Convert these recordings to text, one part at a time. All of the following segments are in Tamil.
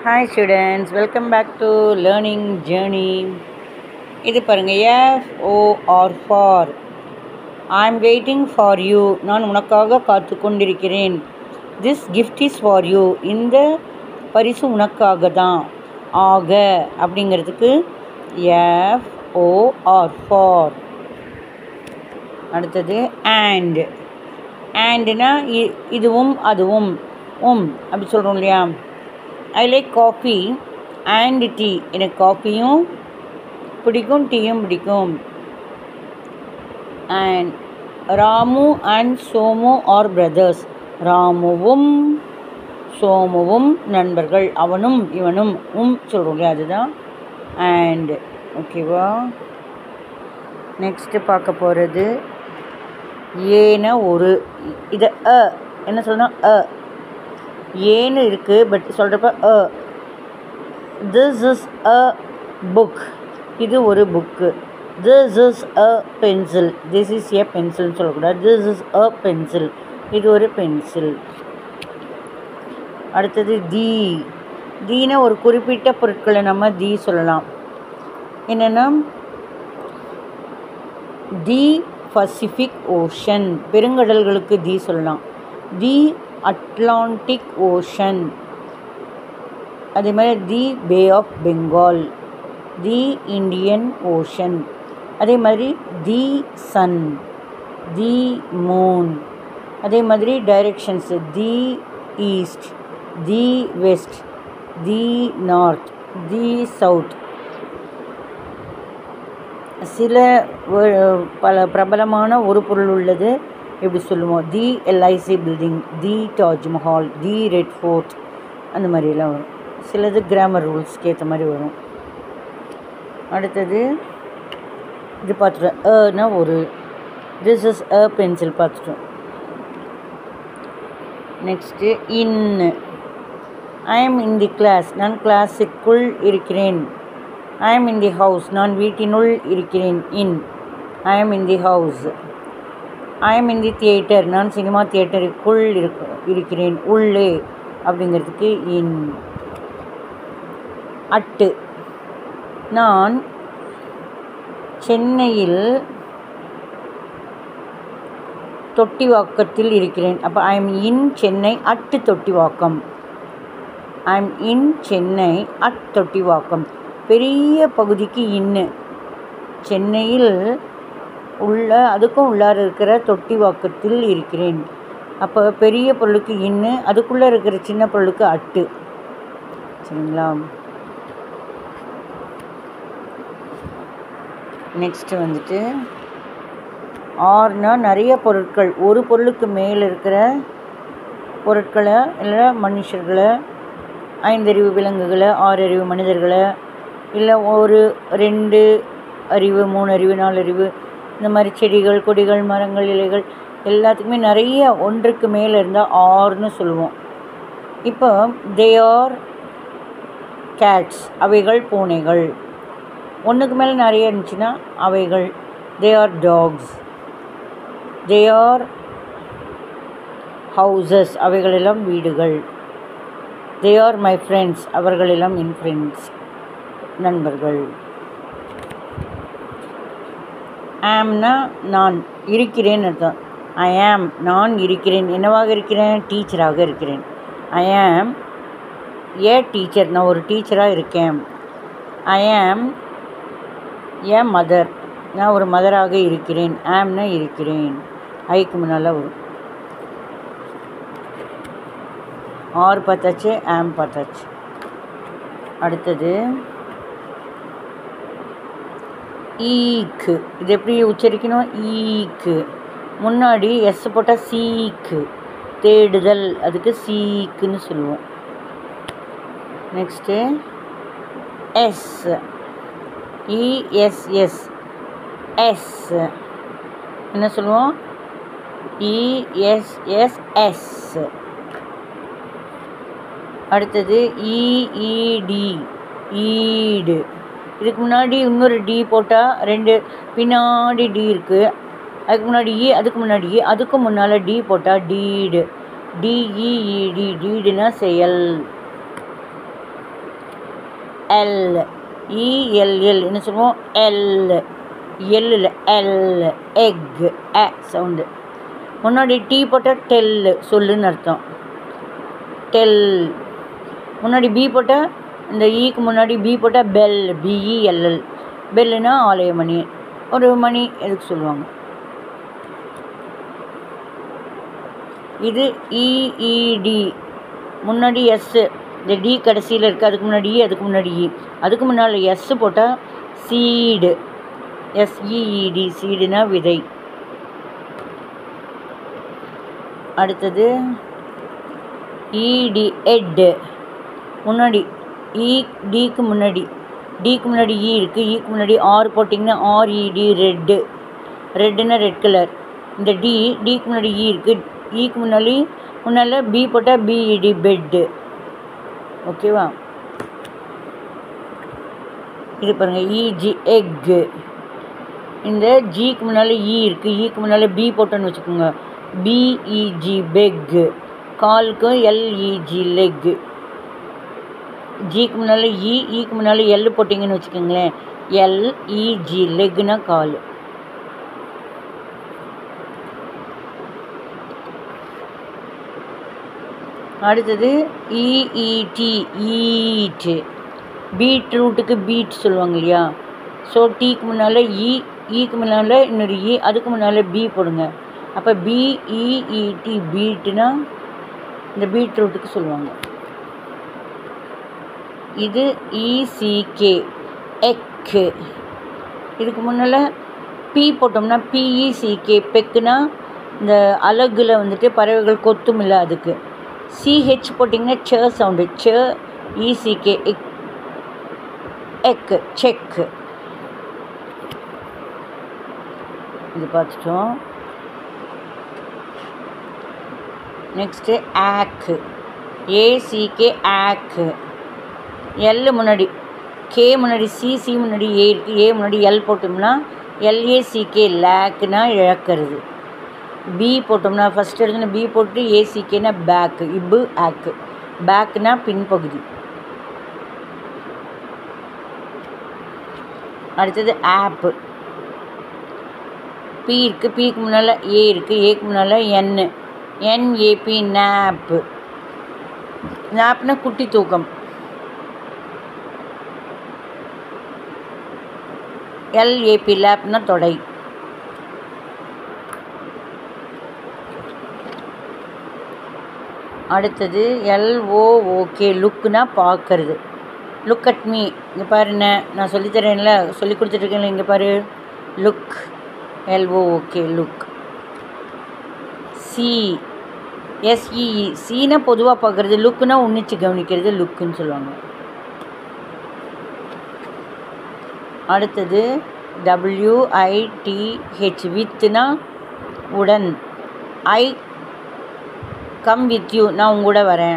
hi students welcome back to learning journey இது பாருங்கள் F O R for I am waiting for you நான் உனக்காக காத்து கொண்டிருக்கிறேன் this gift is for you இந்த பரிசு உனக்காக தான் ஆக அப்படிங்கிறதுக்கு எஃப் ஓஆர் ஃபார் அடுத்தது அண்ட் அண்டுனா இதுவும் அதுவும் உம் அப்படி சொல்கிறோம் இல்லையா I like coffee and tea எனக்கு காஃபியும் பிடிக்கும் டீயும் பிடிக்கும் and Ramu and Somu are brothers ராமுவும் சோமுவும் நண்பர்கள் அவனும் இவனும் உம் சொல்கிறோம் இல்லையா அதுதான் அண்ட் ஓகேவா நெக்ஸ்ட்டு பார்க்க போகிறது ஏன ஒரு இதை அ என்ன சொல்லணும் அ ஏன்னு இருக்குது பட் சொல்கிறப்ப uh this is a book இது ஒரு book this is a pencil this is a பென்சில்னு சொல்லக்கூடாது திஸ் இஸ் அ பென்சில் இது ஒரு பென்சில் அடுத்தது தி தீன ஒரு குறிப்பிட்ட பொருட்களை நம்ம தி சொல்லலாம் என்னென்னா தி பசிபிக் ஓஷன் பெருங்கடல்களுக்கு தி சொல்லலாம் தி அட்லாண்டிக் ஓஷன் அதே மாதிரி the Bay of Bengal the Indian Ocean அதே மாதிரி தி சன் தி மூன் அதே மாதிரி directions the east the west the north the south சில பல பிரபலமான ஒரு பொருள் உள்ளது எப்படி சொல்லுவோம் the LIC building the Taj Mahal the Red Fort அந்த மாதிரிலாம் வரும் சிலது கிராமர் ரூல்ஸ்க்கு ஏற்ற மாதிரி வரும் அடுத்தது இது பார்த்துட்டோம் அனா ஒரு திஸ் இஸ் அ பென்சில் பார்த்துட்டோம் next in I am in the class நான் கிளாஸுக்குள் இருக்கிறேன் ஐ எம் இன் தி ஹவுஸ் நான் வீட்டினுள் இருக்கிறேன் in I am in the house I am in the theatre நான் சினிமா தியேட்டருக்குள் இருக்க இருக்கிறேன் உள்ளே அப்படிங்கிறதுக்கு இன் அட்டு நான் சென்னையில் தொட்டிவாக்கத்தில் இருக்கிறேன் அப்போ I am in Chennai at Thottivakkam I am in Chennai at Thottivakkam பெரிய பகுதிக்கு இன்னு சென்னையில் உள்ள அதுக்கும் உள்ளார இருக்கிற தொட்டிவாக்கத்தில் இருக்கிறேன் அப்போ பெரிய பொருளுக்கு இன்னு அதுக்குள்ளே இருக்கிற சின்ன பொருளுக்கு அட்டு சரிங்களா நெக்ஸ்ட்டு வந்துட்டு ஆறுனா நிறைய பொருட்கள் ஒரு பொருளுக்கு மேலே இருக்கிற பொருட்களை இல்லை மனுஷர்களை ஐந்தறிவு விலங்குகளை ஆறு அறிவு மனிதர்களை இல்லை ஒரு ரெண்டு அறிவு மூணு அறிவு நாலு அறிவு இந்த மாதிரி செடிகள் கொடிகள் மரங்கள் இலைகள் எல்லாத்துக்குமே நிறைய ஒன்றுக்கு மேலே இருந்தால் ஆறுன்னு சொல்லுவோம் இப்போ தே ஆர் கேட்ஸ் அவைகள் பூனைகள் ஒன்றுக்கு மேலே நிறைய இருந்துச்சுன்னா அவைகள் they are dogs they are houses அவைகளெல்லாம் வீடுகள் தே ஆர் மை ஃப்ரெண்ட்ஸ் அவர்களெல்லாம் என் ஃப்ரெண்ட்ஸ் நண்பர்கள் ஆம்னா நான் இருக்கிறேன் அர்த்தம் ஐ ஆம் நான் இருக்கிறேன் என்னவாக இருக்கிறேன் டீச்சராக இருக்கிறேன் ஐ ஆம் ஏ டீச்சர் நான் ஒரு டீச்சராக இருக்கேன் ஐ ஆம் ஏ மதர் நான் ஒரு மதராக இருக்கிறேன் ஆம்னா இருக்கிறேன் ஐக்கு முன்னால் வரும் ஆர் பார்த்தாச்சு ஆம் பார்த்தாச்சு அடுத்தது ஈக்கு இது எப்படி உச்சரிக்கணும் ஈக்கு முன்னாடி எஸ் போட்டால் சீக்கு தேடுதல் அதுக்கு சீக்குன்னு சொல்லுவோம் நெக்ஸ்ட்டு எஸ் இஎஸ்எஸ் எஸ் என்ன சொல்லுவோம் இஎஸ்எஸ்எஸ் அடுத்தது இஇடி ஈடு இதுக்கு முன்னாடி இன்னொரு டி போட்டால் ரெண்டு பின்னாடி டி இருக்குது அதுக்கு முன்னாடி இ அதுக்கு முன்னாடி இ அதுக்கு முன்னால் டி போட்டால் டீடு டிஇஇடி டீடுனா செயல் எல் இஎல்எல் என்ன சொல்லுவோம் எல் எல்லில் எல் எக் எ சவுண்டு முன்னாடி டீ போட்டால் டெல் சொல்லுன்னு அர்த்தம் டெல் முன்னாடி பி போட்டால் இந்த ஈக்கு முன்னாடி பி போட்டால் பெல் பிஇஎல்எல் பெல்லுனா ஆலய மணி ஒரு மணி எதுக்கு சொல்லுவாங்க இது இஇடி முன்னாடி எஸ்ஸு இந்த டி கடைசியில் இருக்குது அதுக்கு முன்னாடி இ அதுக்கு முன்னாடி இ அதுக்கு முன்னால் எஸ் போட்டால் சீடு எஸ்இஇடி சீடுனா விதை அடுத்தது இடி எட்டு முன்னாடி இ டிக்கு முன்னாடி டிக்கு முன்னாடி இ இருக்குது ஈக்கு முன்னாடி ஆர் போட்டிங்கன்னா ஆர்இடி ரெட்டு ரெட்டுன்னா ரெட் கலர் இந்த டி டிக்கு முன்னாடி இ இருக்குது ஈக்கு முன்னாடி முன்னால் பி போட்டால் பிஇடி பெட்டு ஓகேவா இது பாருங்கள் இஜி எக்கு இந்த ஜிக்கு முன்னால் இ இருக்குது ஈக்கு முன்னால் பி போட்டோன்னு வச்சுக்கோங்க பிஇஜி பெக்கு காலுக்கும் எல்இஜி லெக்கு ஜிக்கு முன்னால் இ ஈக்கு முன்னால் எல் போட்டிங்கன்னு வச்சுக்கோங்களேன் எல்இஜி லெக்குனா கால் அடுத்தது இஇடி ஈட்டு பீட்ரூட்டுக்கு பீட் சொல்லுவாங்க இல்லையா ஸோ டீக்கு முன்னால் இ ஈக்கு முன்னால் இன்னொரு இ அதுக்கு முன்னால் பி போடுங்க அப்போ பிஇஇடி பீட்டுனா இந்த பீட்ரூட்டுக்கு சொல்லுவாங்க இது இசிகே எக்கு இதுக்கு முன்னால் பி போட்டோம்னா பிஇசிகே பெக்குனா இந்த அலகுல வந்துட்டு பறவைகள் கொத்தும் இல்லை அதுக்கு சிஹெச் போட்டிங்கன்னா ச சவுண்டு ச இசிகே எக் எக்கு செக்கு இது பார்த்துட்டோம் நெக்ஸ்ட்டு ஆக்கு ஏசிகே ஆக்கு எல் முன்னாடி கே முன்னாடி சி சி முன்னாடி ஏ இருக்குது ஏ முன்னாடி எல் போட்டோம்னா எல்ஏசிகே லேக்குனா இழக்கிறது பி போட்டோம்னா ஃபஸ்ட் எடுத்துன பி போட்டு ஏசிகேனா பேக்கு இப்பு ஆக்கு பேக்குனா பின்பகுதி அடுத்தது ஆப்பு பி இருக்குது பிக்கு முன்னால் ஏ இருக்குது ஏக்கு முன்னால் என்னு என்ஏபி நாப்பு நாப்னா குட்டி தூக்கம் எல்ஏபி லேப்னா தொடை அடுத்தது எல்ஓஓகே லுக்குனா பார்க்கறது லுக் அட் மீ இங்கே பாரு என்ன நான் சொல்லித்தரேன்ல சொல்லி கொடுத்துட்ருக்கேன்ல இங்கே பாரு look L O O K look see S E E சீனா பொதுவாக பார்க்குறது லுக்குனா உன்னிச்சு கவனிக்கிறது லுக்குன்னு சொல்லுவாங்க அடுத்தது டபிள்யூஐடிஹெச் வித்துனா உடன் ஐ கம் வித் யூ நான் உங்க கூட வரேன்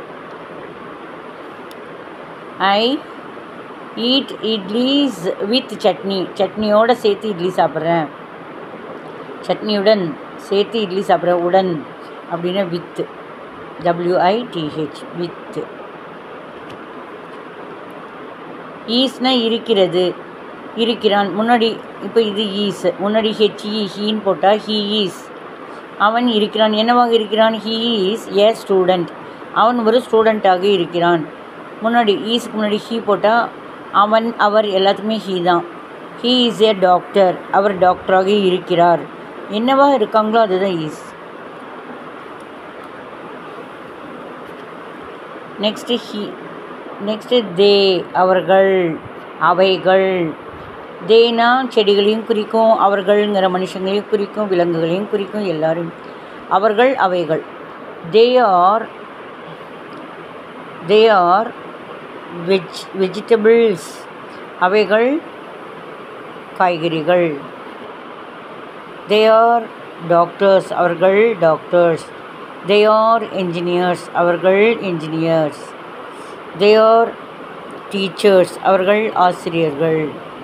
I eat idlis with chutney சட்னியோடு சேர்த்து இட்லி சாப்பிட்றேன் சட்னியுடன் சேர்த்து இட்லி சாப்பிட்றேன் உடன் அப்படின்னா வித்து டபிள்யூஐடிஹெச் வித்து ஈஸ்னா இருக்கிறது இருக்கிறான் முன்னாடி இப்போ இது ஈஸ் முன்னாடி ஹெச்இ ஹீன்னு போட்டால் ஹீ ஈஸ் அவன் இருக்கிறான் என்னவாக இருக்கிறான் ஹீ இஸ் ஏ ஸ்டூடெண்ட் அவன் ஒரு ஸ்டூடெண்ட்டாக இருக்கிறான் முன்னாடி ஈஸுக்கு முன்னாடி ஹீ போட்டால் அவன் அவர் எல்லாத்துக்குமே ஹீ தான் ஹீ இஸ் ஏ டாக்டர் அவர் டாக்டராக இருக்கிறார் என்னவா இருக்காங்களோ அதுதான் is next he next they அவர்கள் அவைகள் தேனா செடிகளையும் குறிக்கும் அவர்கள்ங்கிற மனுஷங்களையும் குறிக்கும் விலங்குகளையும் குறிக்கும் எல்லாரும் அவர்கள் அவைகள் they are they are veg vegetables அவைகள் காய்கறிகள் தே ஆர் டாக்டர்ஸ் அவர்கள் டாக்டர்ஸ் தே ஆர் என்ஜினியர்ஸ் அவர்கள் என்ஜினியர்ஸ் தே ஆர் டீச்சர்ஸ் அவர்கள் ஆசிரியர்கள்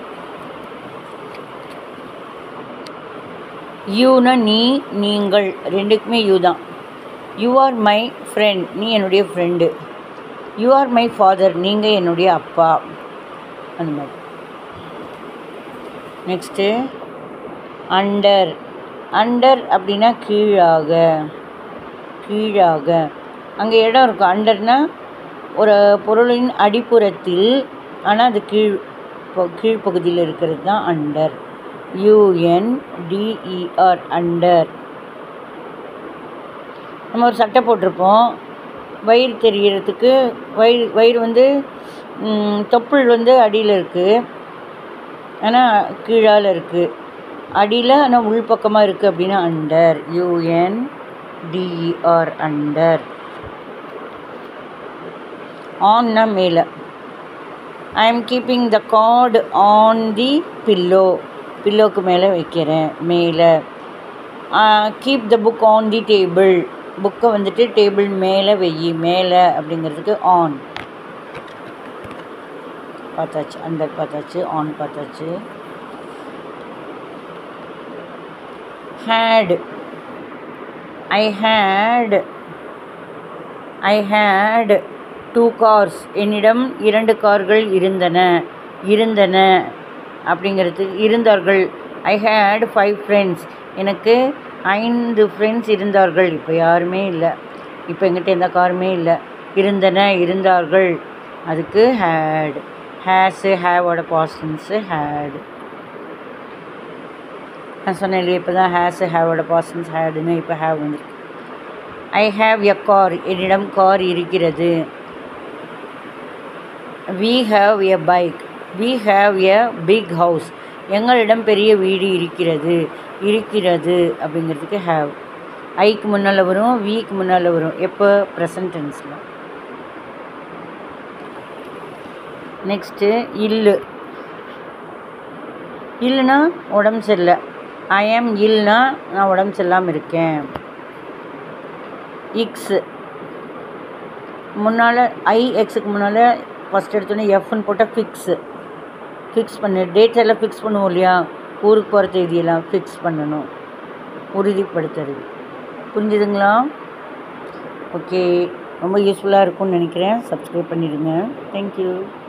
யூனா நீ நீங்கள் ரெண்டுக்குமே யூ தான் யூ ஆர் மை ஃப்ரெண்ட் நீ என்னுடைய friend you are my father நீங்கள் என்னுடைய அப்பா அந்த மாதிரி நெக்ஸ்ட்டு அண்டர் அண்டர் அப்படின்னா கீழாக கீழாக அங்கே இடம் இருக்கும் அண்டர்னா ஒரு பொருளின் அடிப்புறத்தில் ஆனால் அது கீழ் ப- கீழ்ப்பகுதியில் இருக்கிறது தான் அண்டர் யூஎன்டிஇஆர் அண்டர் நம்ம ஒரு சட்டை போட்டிருப்போம் வயிறு தெரியறதுக்கு வயிறு வயிறு வந்து ம், தொப்புள் வந்து அடியில் இருக்குது ஆனால் கீழால் இருக்குது அடியில் ஆனால் உள்பக்கமாக இருக்குது அப்படின்னா அண்டர் யூஎன் டிஇஆர் அண்டர் ஆன்னா மேலே I am keeping the card on the pillow பில்லோக்கு மேலே வைக்கிறேன் மேலே keep the book on the table புக்கை வந்துட்டு டேபிள் மேலே வெயி மேலே அப்படிங்கிறதுக்கு ஆன் பார்த்தாச்சு அண்டர் பார்த்தாச்சு ஆன் பார்த்தாச்சு had I had I had two cars என்னிடம் இரண்டு கார்கள் இருந்தன இருந்தன அப்படிங்கிறது இருந்தார்கள் ஐ ஹேட் ஃபைவ் ஃப்ரெண்ட்ஸ் எனக்கு ஐந்து ஃப்ரெண்ட்ஸ் இருந்தார்கள் இப்போ யாருமே இல்லை இப்போ எங்கிட்ட எந்த காருமே இல்லை இருந்தன இருந்தார்கள் அதுக்கு ஹேட் ஹேஸு ஹேவோட பாஸ்டன்ஸு ஹேட் நான் சொன்னேன் இல்லையா இப்போ தான் ஹேஸு ஹேவோட பாஸ்டன்ஸ் ஹேடுன்னு இப்போ ஹேவ் வந்துருக்கு ஐ ஹேவ் எ கார் என்னிடம் கார் இருக்கிறது we have a bike we have a big house எங்களிடம் பெரிய வீடு இருக்கிறது இருக்கிறது அப்படிங்கிறதுக்கு ஹேவ் ஐக்கு முன்னால் வரும் விக்கு முன்னால் வரும் எப்போ ப்ரெசன்ட் டென்ஸில் நெக்ஸ்ட்டு இல்லு இல்லைன்னா உடம்பு சரியில்லை ஐ ஆம் இல்னா நான் உடம்பு சரியில்லாமல் இருக்கேன் இக்ஸு முன்னால் ஐ எக்ஸுக்கு முன்னால் ஃபஸ்ட் எடுத்தோன்னே எஃப்னு போட்டால் ஃபிக்ஸு ஃபிக்ஸ் பண்ணு டேட்ஸ் எல்லாம் ஃபிக்ஸ் பண்ணுவோம் இல்லையா ஊருக்கு போகிற தேதியெல்லாம் ஃபிக்ஸ் பண்ணணும் உறுதிப்படுத்துறது புரிஞ்சுதுங்களா ஓகே ரொம்ப யூஸ்ஃபுல்லாக இருக்கும்னு நினைக்கிறேன் சப்ஸ்கிரைப் பண்ணிடுங்க தேங்க்யூ